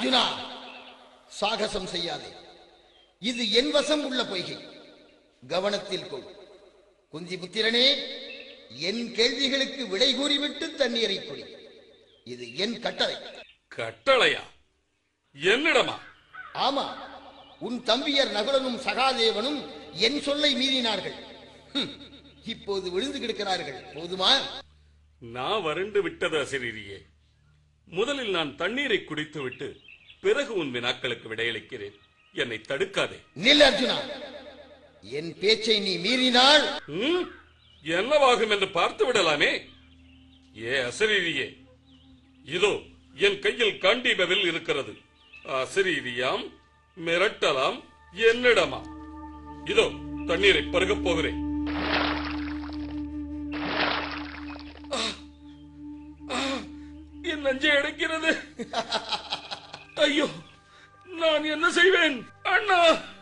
அர்ஜுனா சாகசம் செய்யாதே இது என் வசம் உள்ள பொய்கை கவனத்தில் கொள் குந்தி புத்திரனே என் கேள்விகளுக்கு விடை கூறிவிட்டு தண்ணீரை குடி இது என் கட்டளை கட்டளையா என்னிடமா ஆமா உன் தம்பியர் நகுலனும் சகாதேவனும் என் சொல்லை மீறினார்கள் ஹும், இப்போது விழுந்து கிடக்கிறார்கள் போதுமா நான் வறண்டு விட்டது அசிரியே முதலில் நான் தண்ணீரை குடித்துவிட்டு பிறகு உன் வினாக்களுக்கு விடையளிக்கிறேன் என்னை தடுக்காதே நில் அர்ஜுனா என் பேச்சை நீ மீறினால் ம்? என்னவாகும் என்று பார்த்து விடலாமே ஏ அசரீரியே இதோ என் கையில் காண்டீபவில் இருக்கிறது அசரீரியாம் மிரட்டலாம் என்னிடமா இதோ தண்ணீரை பருகப் போகிறேன் ஆ, ஆ, என் நெஞ்சை அடைக்கிறது ஐயோ நான் என்ன செய்வேன் அண்ணா